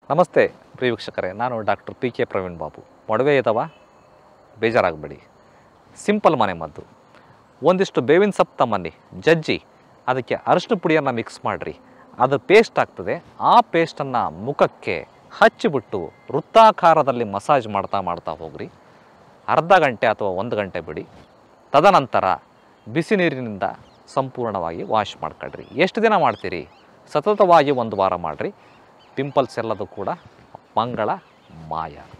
ನಮಸ್ತೆ ಪ್ರಿಯ ವೀಕ್ಷಕರೇ ನಾನು doctor P K Praveen Babu ಮೊಡವೆ ಇದಾವ ಬೇಜಾರಾಗಬೇಡಿ ಸಿಂಪಲ್ ಮನೆ ಮದ್ದು ಒಂದಿಷ್ಟು ಬೇವಿನ ಸೊಪ್ಪು ತಮ್ಮನ್ನಿ ಜಜ್ಜಿ ಅದಕ್ಕೆ ಅರಿಶಿನ ಪುಡಿಯನ್ನು ಮಿಕ್ಸ್ ಮಾಡಿರಿ ಅದು ಪೇಸ್ಟ್ ಆಗ್ತದೆ ಆ ಪೇಸ್ಟನ್ನು ಮುಖಕ್ಕೆ ಹಚ್ಚಿಬಿಟ್ಟು ವೃತ್ತಾಕಾರದಲ್ಲಿ ಮಸಾಜ್ ಮಾಡ್ತಾ ಮಾಡ್ತಾ ಹೋಗ್ರಿ ಅರ್ಧ ಗಂಟೆ ಅಥವಾ ಒಂದು ಗಂಟೆ ಬಿಡಿ ತದನಂತರ ಬಿಸಿ ನೀರಿನಿಂದ ಸಂಪೂರ್ಣವಾಗಿ ವಾಶ್ ಮಾಡ್ಕೊಳ್ರಿ ಎಷ್ಟು ದಿನ ಮಾಡ್ತೀರಿ ಸತತವಾಗಿ ಒಂದು ವಾರ ಮಾಡಿರಿ ಪಿಂಪಲ್ಸ್ ಎಲ್ಲದು ಕೂಡ ಮಂಗಳ ಮಾಯ